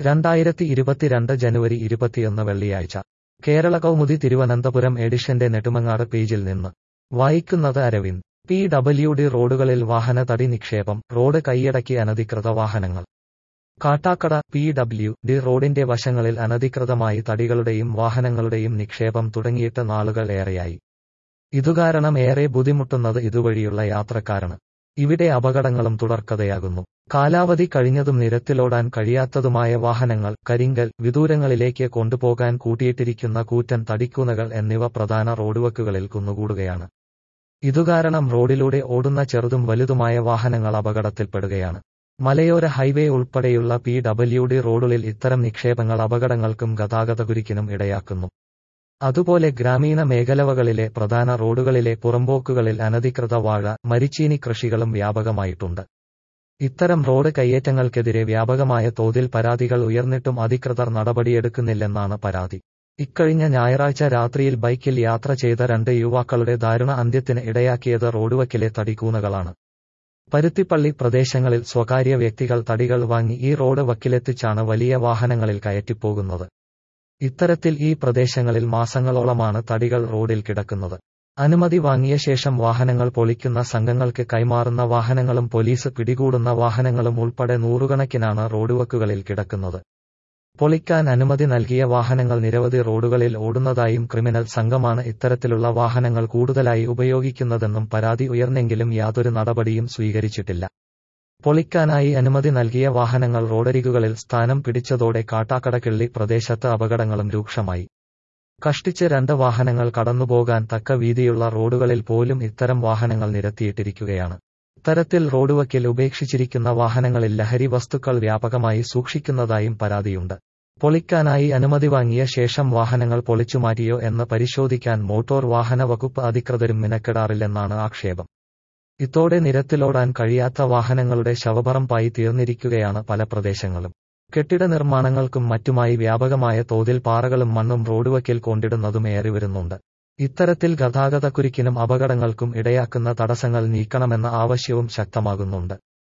രണ്ടായിരത്തി ഇരുപത്തിരണ്ട് ജനുവരി ഇരുപത്തിയൊന്ന് വെള്ളിയാഴ്ച കേരള കൗമുദി തിരുവനന്തപുരം എഡിഷന്റെ നെടുമങ്ങാട് പേജിൽ നിന്ന് വായിക്കുന്നത് അരവിന്ദ് പി ഡബ്ല്യു ഡി റോഡുകളിൽ വാഹന തടി നിക്ഷേപം റോഡ് കൈയടക്കി അനധികൃത വാഹനങ്ങൾ കാട്ടാക്കട പി ഡബ്ല്യു ഡി റോഡിന്റെ വശങ്ങളിൽ അനധികൃതമായി തടികളുടെയും വാഹനങ്ങളുടെയും നിക്ഷേപം തുടങ്ങിയിട്ട് നാളുകൾ ഏറെയായി ഇതുകാരണം ഏറെ ബുദ്ധിമുട്ടുന്നത് ഇതുവഴിയുള്ള യാത്രക്കാരാണ് ഇവിടെ അപകടങ്ങളും തുടർക്കഥയാകുന്നു കാലാവധി കഴിഞ്ഞതും നിരത്തിലോടാൻ കഴിയാത്തതുമായ വാഹനങ്ങൾ കരിങ്കൽ വിദൂരങ്ങളിലേക്ക് കൊണ്ടുപോകാൻ കൂട്ടിയിട്ടിരിക്കുന്ന കൂറ്റൻ തടിക്കൂനകൾ എന്നിവ പ്രധാന റോഡുവക്കുകളിൽ കുന്നുകൂടുകയാണ് ഇതുകാരണം റോഡിലൂടെ ഓടുന്ന ചെറുതും വലുതുമായ വാഹനങ്ങൾ അപകടത്തിൽപ്പെടുകയാണ് മലയോര ഹൈവേ ഉൾപ്പെടെയുള്ള പി ഡബ്ല്യു ഡി റോഡുകളിൽ ഇത്തരം നിക്ഷേപങ്ങൾ അപകടങ്ങൾക്കും ഗതാഗതകുരുക്കിനും ഇടയാക്കുന്നു അതുപോലെ ഗ്രാമീണ മേഖലകളിലെ പ്രധാന റോഡുകളിലെ പുറമ്പോക്കുകളിൽ അനധികൃത വാഴ മരിച്ചീനി കൃഷികളും വ്യാപകമായിട്ടുണ്ട് ഇത്തരം റോഡ് കയ്യേറ്റങ്ങൾക്കെതിരെ വ്യാപകമായ തോതിൽ പരാതികൾ ഉയർന്നിട്ടും അധികൃതർ നടപടിയെടുക്കുന്നില്ലെന്നാണ് പരാതി ഇക്കഴിഞ്ഞ ഞായറാഴ്ച രാത്രിയിൽ ബൈക്കിൽ യാത്ര ചെയ്ത രണ്ട് യുവാക്കളുടെ ദാരുണ അന്ത്യത്തിന് ഇടയാക്കിയത് റോഡുവക്കിലെ തടിക്കൂനകളാണ് പരുത്തിപ്പള്ളി പ്രദേശങ്ങളിൽ സ്വകാര്യ വ്യക്തികൾ തടികൾ വാങ്ങി ഈ റോഡ് വക്കിലെത്തിച്ചാണ് വലിയ വാഹനങ്ങളിൽ കയറ്റിപ്പോകുന്നത് ഇത്തരത്തിൽ ഈ പ്രദേശങ്ങളിൽ മാസങ്ങളോളമാണ് തടികൾ റോഡിൽ കിടക്കുന്നത് അനുമതി വാങ്ങിയ ശേഷം വാഹനങ്ങൾ പൊളിക്കുന്ന സംഘങ്ങൾക്ക് കൈമാറുന്ന വാഹനങ്ങളും പോലീസ് പിടികൂടുന്ന വാഹനങ്ങളും ഉൾപ്പെടെ നൂറുകണക്കിനാണ് റോഡുവക്കുകളിൽ കിടക്കുന്നത് പൊളിക്കാൻ അനുമതി നൽകിയ വാഹനങ്ങൾ നിരവധി റോഡുകളിൽ ഓടുന്നതായും ക്രിമിനൽ സംഘമാണ് ഇത്തരത്തിലുള്ള വാഹനങ്ങൾ കൂടുതലായി ഉപയോഗിക്കുന്നതെന്നും പരാതി ഉയർന്നെങ്കിലും യാതൊരു നടപടിയും സ്വീകരിച്ചിട്ടില്ല പൊളിക്കാനായി അനുമതി നൽകിയ വാഹനങ്ങൾ റോഡരികുകളിൽ സ്ഥാനം പിടിച്ചതോടെ കാട്ടാക്കടക്കിള്ളി പ്രദേശത്ത് അപകടങ്ങളും രൂക്ഷമായി കഷ്ടിച്ച് രണ്ട് വാഹനങ്ങൾ കടന്നുപോകാൻ തക്ക വീതിയുള്ള റോഡുകളിൽ പോലും ഇത്തരം വാഹനങ്ങൾ നിരത്തിയിട്ടിരിക്കുകയാണ് ഇത്തരത്തിൽ റോഡുവക്കിൽ ഉപേക്ഷിച്ചിരിക്കുന്ന വാഹനങ്ങളിൽ ലഹരി വസ്തുക്കൾ വ്യാപകമായി സൂക്ഷിക്കുന്നതായും പരാതിയുണ്ട് പൊളിക്കാനായി അനുമതി വാങ്ങിയ ശേഷം വാഹനങ്ങൾ പൊളിച്ചുമാറ്റിയോ എന്ന് പരിശോധിക്കാൻ മോട്ടോർ വാഹന വകുപ്പ് അധികൃതരും മിനക്കെടാറില്ലെന്നാണ് ആക്ഷേപം ഇതോടെ നിരത്തിലോടാൻ കഴിയാത്ത വാഹനങ്ങളുടെ ശവപറമ്പായി തീർന്നിരിക്കുകയാണ് പല പ്രദേശങ്ങളും കെട്ടിട നിർമ്മാണങ്ങൾക്കും മറ്റുമായി വ്യാപകമായ തോതിൽ പാറകളും മണ്ണും റോഡുവക്കിൽ കൊണ്ടിടുന്നതും ഏറിവരുന്നുണ്ട് ഇത്തരത്തിൽ ഗതാഗതക്കുരുക്കിനും അപകടങ്ങൾക്കും ഇടയാക്കുന്ന തടസ്സങ്ങൾ നീക്കണമെന്ന ആവശ്യവും ശക്തമാകുന്നുണ്ട്